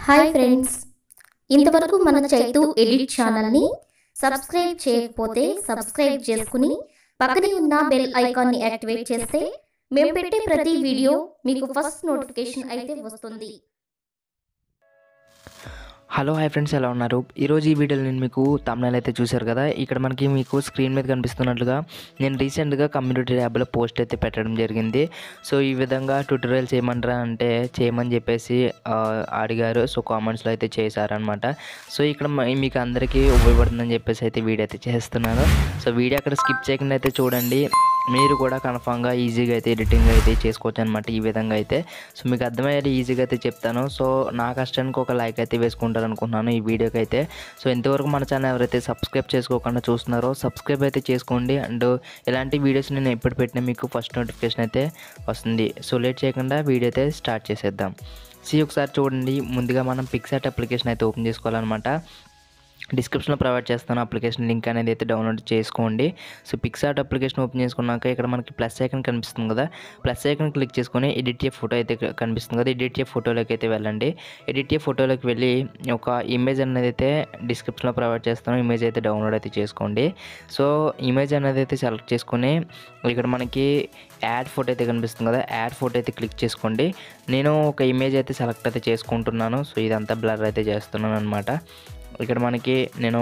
hi friends ఇంతవరకు మన Chaitu edit ఛానల్ని సబ్స్క్రైబ్ చేయకపోతే సబ్స్క్రైబ్ చేసుకుని పక్కనే ఉన్న బెల్ ఐకాన్ని యాక్టివేట్ చేస్తే మేము పెట్టే ప్రతి వీడియో మీకు ఫస్ట్ నోటిఫికేషన్ అయితే వస్తుంది హలో హాయ్ ఫ్రెండ్స్ ఎలా ఉన్నారు ఈరోజు ఈ వీడియోలో నేను మీకు తమిళ అయితే చూశారు కదా ఇక్కడ మనకి మీకు స్క్రీన్ మీద కనిపిస్తున్నట్లుగా నేను రీసెంట్గా కమ్యూనిటీ ట్యాబ్లో పోస్ట్ అయితే పెట్టడం జరిగింది సో ఈ విధంగా ట్యూటోరియల్ చేయమంటారా అంటే చేయమని చెప్పేసి ఆ, అడిగారు సో కామెంట్స్లో అయితే చేశారనమాట సో ఇక్కడ మ- మీకు అందరికీ ఉపయోగపడుతుందని చెప్పేసి అయితే వీడియో అయితే చేస్తున్నాను సో వీడియో అక్కడ స్కిప్ చేయకుండా అయితే చూడండి మీరు కూడా కన్ఫామ్గా ఈజీగా అయితే ఎడిటింగ్ అయితే చేసుకోవచ్చు అనమాట ఈ విధంగా అయితే సో మీకు అర్థమయ్యేది ఈజీగా అయితే చెప్తాను సో నా కష్టానికి ఒక లైక్ అయితే వేసుకుంటారు అనుకుంటున్నాను ఈ వీడియోకి అయితే సో ఇంతవరకు మన ఛానల్ ఎవరైతే సబ్స్క్రైబ్ చేసుకోకుండా చూస్తున్నారో సబ్స్క్రైబ్ అయితే చేసుకోండి అండ్ ఇలాంటి వీడియోస్ నేను ఎప్పుడు పెట్టినా మీకు ఫస్ట్ నోటిఫికేషన్ అయితే వస్తుంది సో లేట్ చేయకుండా వీడియో అయితే స్టార్ట్ చేసేద్దాం సి ఒకసారి చూడండి ముందుగా మనం పిక్సాట్ అప్లికేషన్ అయితే ఓపెన్ చేసుకోవాలన్నమాట డిస్క్రిప్షన్లో ప్రొవైడ్ చేస్తాను అప్లికేషన్ లింక్ అనేది అయితే డౌన్లోడ్ చేసుకోండి సో పిక్సార్ట్ అప్లికేషన్ ఓపెన్ చేసుకున్నాక ఇక్కడ మనకి ప్లస్ ఐకన్ కనిపిస్తుంది కదా ప్లస్ ఐకన్ క్లిక్ చేసుకొని ఎడిట్ ఏ ఫోటో అయితే కనిపిస్తుంది కదా ఎడిట్ ఏ ఫోటోలోకి అయితే వెళ్ళండి ఎడిట్ ఏ ఫోటోలోకి వెళ్ళి ఒక ఇమేజ్ అనేది అయితే డిస్క్రిప్షన్లో ప్రొవైడ్ చేస్తాను ఇమేజ్ అయితే డౌన్లోడ్ అయితే చేసుకోండి సో ఇమేజ్ అనేది అయితే సెలెక్ట్ చేసుకొని ఇక్కడ మనకి యాడ్ ఫోటో అయితే కనిపిస్తుంది కదా యాడ్ ఫోటో అయితే క్లిక్ చేసుకోండి నేను ఒక ఇమేజ్ అయితే సెలెక్ట్ అయితే చేసుకుంటున్నాను సో ఇదంతా బ్లర్ అయితే చేస్తున్నాను అనమాట ఇక్కడ మనకి నేను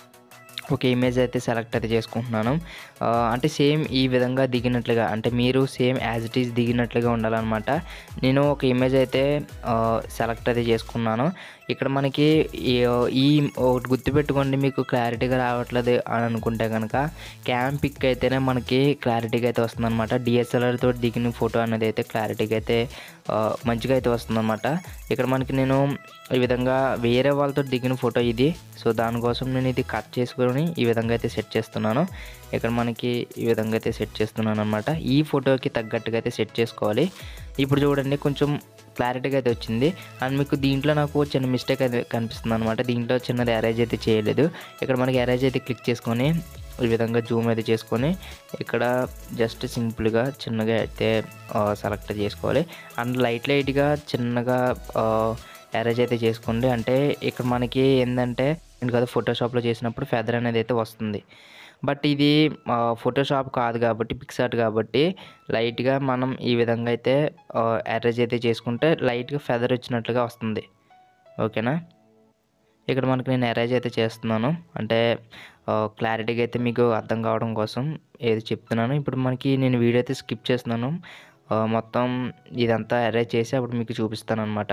ఒక ఇమేజ్ అయితే సెలెక్ట్ అయితే చేసుకుంటున్నాను ఆ, అంటే సేమ్ ఈ విధంగా దిగినట్లుగా అంటే మీరు సేమ్ యాజ్ ఇట్ ఈస్ దిగినట్లుగా ఉండాలన్నమాట నేను ఒక ఇమేజ్ అయితే సెలెక్ట్ అయితే చేసుకున్నాను ఇక్కడ మనకి ఈ ఈ ఒకటి గుర్తుపెట్టుకోండి మీకు క్లారిటీగా రావట్లేదు అని అనుకుంటే కనుక క్యామ్ పిక్ అయితేనే మనకి క్లారిటీగా అయితే వస్తుందన్నమాట డిఎస్ఎల్ఆర్ తోటి దిగిన ఫోటో అనేది అయితే క్లారిటీగా అయితే ఆ, మంచిగా అయితే వస్తుందన్నమాట ఇక్కడ మనకి నేను ఈ విధంగా వేరే వాళ్ళతో దిగిన ఫోటో ఇది సో దానికోసం నేను ఇది కట్ చేసుకొని ఈ విధంగా అయితే సెట్ చేస్తున్నాను ఇక్కడ మనకి ఈ విధంగా అయితే సెట్ చేస్తున్నాను అనమాట ఈ ఫోటోకి తగ్గట్టుగా అయితే సెట్ చేసుకోవాలి ఇప్పుడు చూడండి కొంచెం క్లారిటీగా అయితే వచ్చింది అండ్ మీకు దీంట్లో నాకు చిన్న మిస్టేక్ అయితే కనిపిస్తుంది అనమాట దీంట్లో చిన్నది అరేంజ్ అయితే చేయలేదు ఇక్కడ మనకి అరేంజ్ అయితే క్లిక్ చేసుకొని ఈ విధంగా జూమ్ అయితే చేసుకొని ఇక్కడ జస్ట్ సింపుల్గా చిన్నగా అయితే సెలెక్ట్ చేసుకోవాలి అండ్ లైట్ లైట్గా చిన్నగా అరేంజ్ అయితే చేసుకోండి అంటే ఇక్కడ మనకి ఏంటంటే ఏంటి కదా ఫోటోషాప్లో చేసినప్పుడు ఫెదర్ అనేది అయితే వస్తుంది బట్ ఇది ఫోటోషాప్ కాదు కాబట్టి పిక్సార్ట్ కాబట్టి లైట్గా మనం ఈ విధంగా అయితే అరేంజ్ అయితే చేసుకుంటే లైట్గా ఫెదర్ వచ్చినట్లుగా వస్తుంది ఓకేనా ఇక్కడ మనకి నేను అరేంజ్ అయితే చేస్తున్నాను అంటే క్లారిటీగా అయితే మీకు అర్థం కావడం కోసం ఏది చెప్తున్నాను ఇప్పుడు మనకి నేను వీడియో అయితే స్కిప్ చేస్తున్నాను ఆ, మొత్తం ఇదంతా అరేంజ్ చేసి అప్పుడు మీకు చూపిస్తాను అనమాట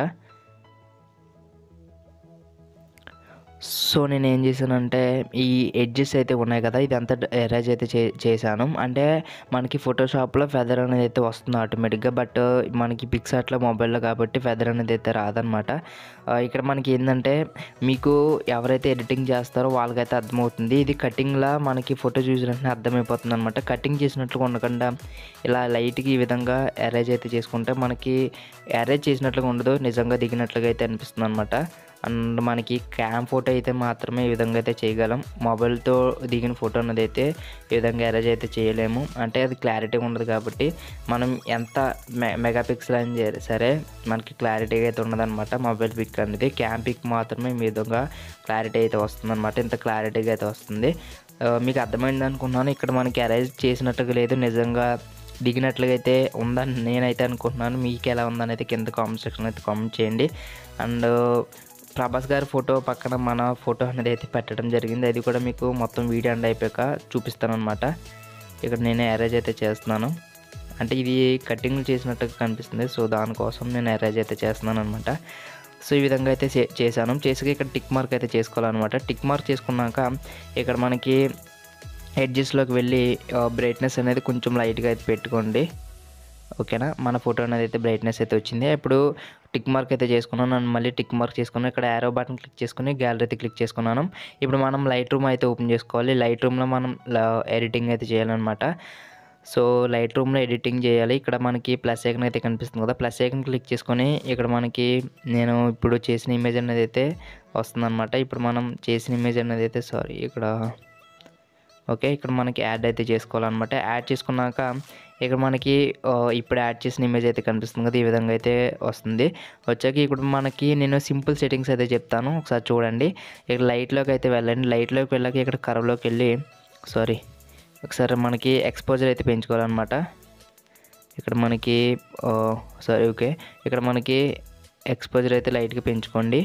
సో నేను ఏం చేశానంటే ఈ ఎడ్జెస్ అయితే ఉన్నాయి కదా ఇదంతా ఎరేజ్ అయితే చే చేశాను అంటే మనకి ఫోటోషాప్లో ఫెదర్ అనేది అయితే వస్తుంది ఆటోమేటిక్గా బట్ మనకి పిక్సార్ట్లో మొబైల్లో కాబట్టి ఫెదర్ అనేది అయితే రాదనమాట ఆ, ఇక్కడ మనకి ఏంటంటే మీకు ఎవరైతే ఎడిటింగ్ చేస్తారో వాళ్ళకైతే అర్థమవుతుంది ఇది కటింగ్లా మనకి ఫోటో చూసినట్టు అర్థమైపోతుంది అనమాట కటింగ్ చేసినట్లుగా ఉండకుండా ఇలా లైట్గా ఈ విధంగా అరేంజ్ అయితే చేసుకుంటే మనకి అరేంజ్ చేసినట్లుగా ఉండదు నిజంగా దిగినట్లుగా అయితే అనిపిస్తుంది అనమాట అండ్ మనకి క్యామ్ ఫోటో అయితే మాత్రమే ఈ విధంగా అయితే చేయగలం మొబైల్తో దిగిన ఫోటో అనేది అయితే ఈ విధంగా అరేంజ్ అయితే చేయలేము అంటే అది క్లారిటీ ఉండదు కాబట్టి మనం ఎంత మె మెగా పిక్సెల్ అని చే- సరే మనకి క్లారిటీగా అయితే ఉండదన్నమాట మొబైల్ పిక్ అనేది క్యామ్ పిక్ మాత్రమే ఈ విధంగా క్లారిటీ అయితే వస్తుందన్నమాట ఇంత క్లారిటీగా అయితే వస్తుంది ఆ, మీకు అర్థమైంది అనుకున్నాను ఇక్కడ మనకి అరేంజ్ చేసినట్టుగా లేదు నిజంగా దిగినట్లుగా అయితే ఉందని నేనైతే అనుకుంటున్నాను మీకు ఎలా ఉందని అయితే కింద కామెంట్ సెక్షన్ అయితే కామెంట్ చేయండి అండ్ ప్రభాస్ గారి ఫోటో పక్కన మన ఫోటో అనేది అయితే పెట్టడం జరిగింది అది కూడా మీకు మొత్తం వీడియో అండ్ అయిపోయాక చూపిస్తాను అనమాట ఇక్కడ నేనే అరేంజ్ అయితే చేస్తున్నాను అంటే ఇది కటింగ్ చేసినట్టుగా కనిపిస్తుంది సో దానికోసం నేను అరేంజ్ అయితే చేస్తున్నాను అనమాట సో ఈ విధంగా అయితే చే- చేశాను చేసి ఇక్కడ టిక్ మార్క్ అయితే చేసుకోవాలన్నమాట టిక్ మార్క్ చేసుకున్నాక ఇక్కడ మనకి ఎడ్జెస్లోకి వెళ్ళి బ్రైట్నెస్ అనేది కొంచెం లైట్గా అయితే పెట్టుకోండి ఓకేనా మన ఫోటో అనేది అయితే బ్రైట్నెస్ అయితే వచ్చింది ఇప్పుడు టిక్ మార్క్ అయితే చేసుకున్నాను నన్ను మళ్ళీ టిక్ మార్క్ చేసుకున్నాను ఇక్కడ యారో బటన్ క్లిక్ చేసుకుని గ్యాలరీ అయితే క్లిక్ చేసుకున్నాను ఇప్పుడు మనం లైట్ రూమ్ అయితే ఓపెన్ చేసుకోవాలి లైట్ రూమ్లో మనం ఎడిటింగ్ అయితే చేయాలన్నమాట సో లైట్ రూమ్లో ఎడిటింగ్ చేయాలి ఇక్కడ మనకి ప్లస్ ఐకన్ అయితే కనిపిస్తుంది కదా ప్లస్ ఐకన్ క్లిక్ చేసుకొని ఇక్కడ మనకి నేను ఇప్పుడు చేసిన ఇమేజ్ అనేది అయితే వస్తుందన్నమాట ఇప్పుడు మనం చేసిన ఇమేజ్ అనేది అయితే సారీ ఇక్కడ ఓకే ఇక్కడ మనకి యాడ్ అయితే చేసుకోవాలన్నమాట యాడ్ చేసుకున్నాక ఇక్కడ మనకి ఆ, ఇప్పుడు యాడ్ చేసిన ఇమేజ్ అయితే కనిపిస్తుంది కదా ఈ విధంగా అయితే వస్తుంది వచ్చాక ఇప్పుడు మనకి నేను సింపుల్ సెట్టింగ్స్ అయితే చెప్తాను ఒకసారి చూడండి ఇక్కడ లైట్లోకి అయితే వెళ్ళండి లైట్లోకి వెళ్ళాక ఇక్కడ కర్వ్లోకి వెళ్ళి సారీ ఒకసారి మనకి ఎక్స్పోజర్ అయితే పెంచుకోవాలన్నమాట ఇక్కడ మనకి సారీ ఓకే ఇక్కడ మనకి ఎక్స్పోజర్ అయితే లైట్గా పెంచుకోండి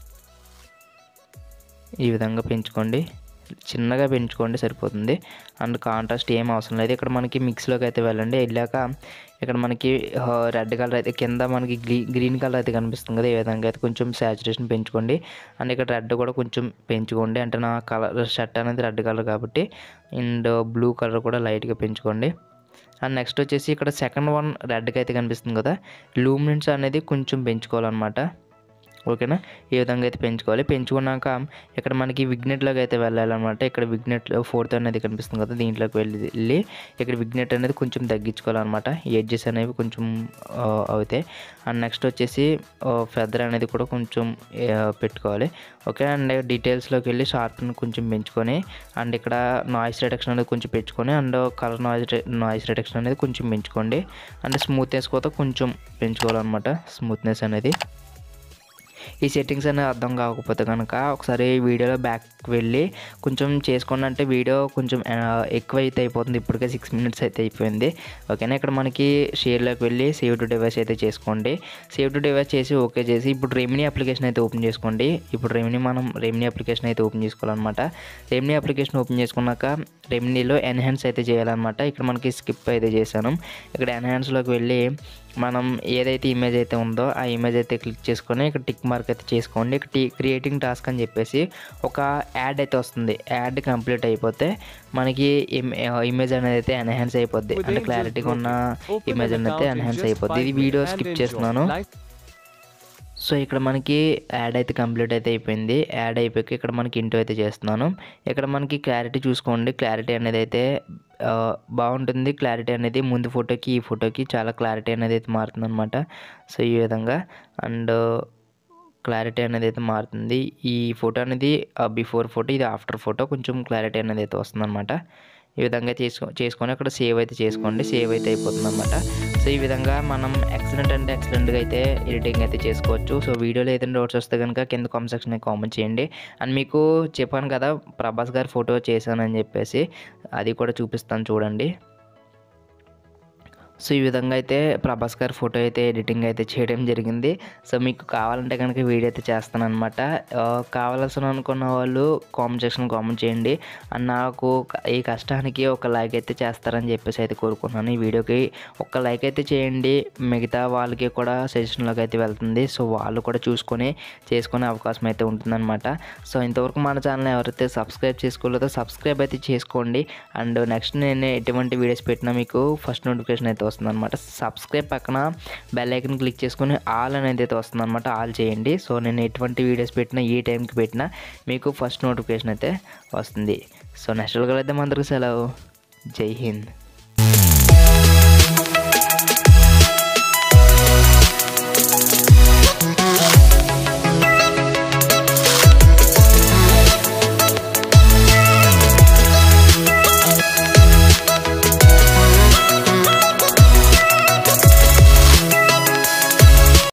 ఈ విధంగా పెంచుకోండి చిన్నగా పెంచుకోండి సరిపోతుంది అండ్ కాంట్రాస్ట్ ఏం అవసరం లేదు ఇక్కడ మనకి మిక్స్లోకి అయితే వెళ్ళండి వెళ్ళాక ఇక్కడ మనకి రెడ్ కలర్ అయితే కింద మనకి గ్రీ గ్రీన్ కలర్ అయితే కనిపిస్తుంది కదా ఈ విధంగా అయితే కొంచెం శాచురేషన్ పెంచుకోండి అండ్ ఇక్కడ రెడ్ కూడా కొంచెం పెంచుకోండి అంటే నా కలర్ షర్ట్ అనేది రెడ్ కలర్ కాబట్టి అండ్ బ్లూ కలర్ కూడా లైట్గా పెంచుకోండి అండ్ నెక్స్ట్ వచ్చేసి ఇక్కడ సెకండ్ వన్ రెడ్గా అయితే కనిపిస్తుంది కదా లూమినెన్స్ అనేది కొంచెం పెంచుకోవాలన్నమాట ఓకేనా ఈ విధంగా అయితే పెంచుకోవాలి పెంచుకున్నాక ఇక్కడ మనకి విగ్నెట్లోకి అయితే వెళ్ళాలన్నమాట ఇక్కడ విగ్నెట్ ఫోర్త్ అనేది కనిపిస్తుంది కదా దీంట్లోకి వెళ్ళి వెళ్ళి ఇక్కడ విగ్నెట్ అనేది కొంచెం తగ్గించుకోవాలన్నమాట ఎడ్జెస్ అనేవి కొంచెం ఆ, అవుతాయి అండ్ నెక్స్ట్ వచ్చేసి ఫెదర్ అనేది కూడా కొంచెం ఆ, పెట్టుకోవాలి ఓకే అండ్ డీటెయిల్స్లోకి వెళ్ళి షార్ప్ని కొంచెం పెంచుకొని అండ్ ఇక్కడ నాయిస్ రిడక్షన్ అనేది కొంచెం పెంచుకొని and colour noise noise reduction అనేది కొంచెం పెంచుకోండి అండ్ స్మూత్నెస్ కూడా కొంచెం పెంచుకోవాలన్నమాట స్మూత్నెస్ అనేది ఈ సెట్టింగ్స్ అనేది అర్థం కాకపోతే కనుక ఒకసారి వీడియోలో బ్యాక్ వెళ్ళి కొంచెం చేసుకోండి అంటే వీడియో కొంచెం ఆ, ఎక్కువ అయితే అయిపోతుంది ఇప్పటికే సిక్స్ మినిట్స్ అయితే అయిపోయింది ఓకేనా ఇక్కడ మనకి షేర్లోకి వెళ్ళి సేవ్ టు డివైస్ అయితే చేసుకోండి సేవ్ టు డివైస్ చేసి ఓకే చేసి ఇప్పుడు రెమినీ అప్లికేషన్ అయితే ఓపెన్ చేసుకోండి ఇప్పుడు రెమినీ మనం రెమినీ అప్లికేషన్ అయితే ఓపెన్ చేసుకోవాలన్నమాట రెమినీ అప్లికేషన్ ఓపెన్ చేసుకున్నాక రెమినీలో ఎన్హాన్స్ అయితే చేయాలన్నమాట ఇక్కడ మనకి స్కిప్ అయితే చేశాను ఇక్కడ ఎన్హాన్స్లోకి వెళ్ళి మనం ఏదైతే ఇమేజ్ అయితే ఉందో ఆ ఇమేజ్ అయితే క్లిక్ చేసుకొని ఇక్కడ టిక్ మార్క్ అయితే చేసుకోండి ఇక్కడ టీ క్రియేటింగ్ టాస్క్ అని చెప్పేసి ఒక యాడ్ అయితే వస్తుంది యాడ్ కంప్లీట్ అయిపోతే మనకి ఇమేజ్ అనేది అయితే ఎన్హాన్స్ అయిపోద్ది అంటే క్లారిటీగా ఉన్న ఇమేజ్ అనేది అయితే ఎన్హాన్స్ అయిపోద్ది ఇది వీడియో స్కిప్ చేస్తున్నాను సో ఇక్కడ మనకి యాడ్ అయితే కంప్లీట్ అయితే అయిపోయింది యాడ్ అయిపోయాక ఇక్కడ మనకి ఇంటూ అయితే చేస్తున్నాను ఇక్కడ మనకి క్లారిటీ చూసుకోండి క్లారిటీ అనేది అయితే ఆ, బాగుంటుంది క్లారిటీ అనేది ముందు ఫోటోకి ఈ ఫోటోకి చాలా క్లారిటీ అనేది అయితే మారుతుంది అనమాట సో ఈ విధంగా అండ్ క్లారిటీ అనేది అయితే మారుతుంది ఈ ఫోటో అనేది బిఫోర్ ఫోటో ఇది ఆఫ్టర్ ఫోటో కొంచెం క్లారిటీ అనేది అయితే వస్తుంది ఈ విధంగా చేసుకో చేసుకొని అక్కడ సేవ్ అయితే చేసుకోండి సేవ్ అయితే అయిపోతుంది అనమాట సో ఈ విధంగా మనం ఎక్సలెంట్ అంటే ఎక్సలెంట్గా అయితే ఎడిటింగ్ అయితే చేసుకోవచ్చు సో వీడియోలో ఏదైనా డౌట్స్ వస్తే కనుక కింద కామెంట్ సెక్షన్ కామెంట్ చేయండి అండ్ మీకు చెప్పాను కదా ప్రభాస్ గారి ఫోటో చేశానని చెప్పేసి అది కూడా చూపిస్తాను చూడండి సో ఈ విధంగా అయితే ప్రభాస్ గారి ఫోటో అయితే ఎడిటింగ్ అయితే చేయడం జరిగింది సో మీకు కావాలంటే కనుక వీడియో అయితే చేస్తాను అనమాట కావాల్సిన అనుకున్న వాళ్ళు కామెంట్ సెక్షన్ కామెంట్ చేయండి అండ్ నాకు క- ఈ కష్టానికి ఒక లైక్ అయితే చేస్తారని చెప్పేసి అయితే కోరుకున్నాను ఈ వీడియోకి ఒక లైక్ అయితే చేయండి మిగతా వాళ్ళకి కూడా సజెషన్లోకి అయితే వెళ్తుంది సో వాళ్ళు కూడా చూసుకొని చేసుకునే అవకాశం అయితే ఉంటుందన్నమాట సో ఇంతవరకు మన ఛానల్ ఎవరైతే సబ్స్క్రైబ్ చేసుకోలేదో సబ్స్క్రైబ్ అయితే చేసుకోండి అండ్ నెక్స్ట్ నేను ఎటువంటి వీడియోస్ పెట్టినా మీకు ఫస్ట్ నోటిఫికేషన్ అయితే వస్తుందన్నమాట సబ్స్క్రైబ్ పక్కన బెల్ ఐకన్ క్లిక్ చేసుకుని ఆల్ అనేది అయితే వస్తుందన్నమాట ఆల్ చేయండి సో నేను ఎటువంటి వీడియోస్ పెట్టినా ఏ టైంకి పెట్టినా మీకు ఫస్ట్ నోటిఫికేషన్ అయితే వస్తుంది సో నెక్స్ట్ అయితే మన అందరికీ సెలవు జై హింద్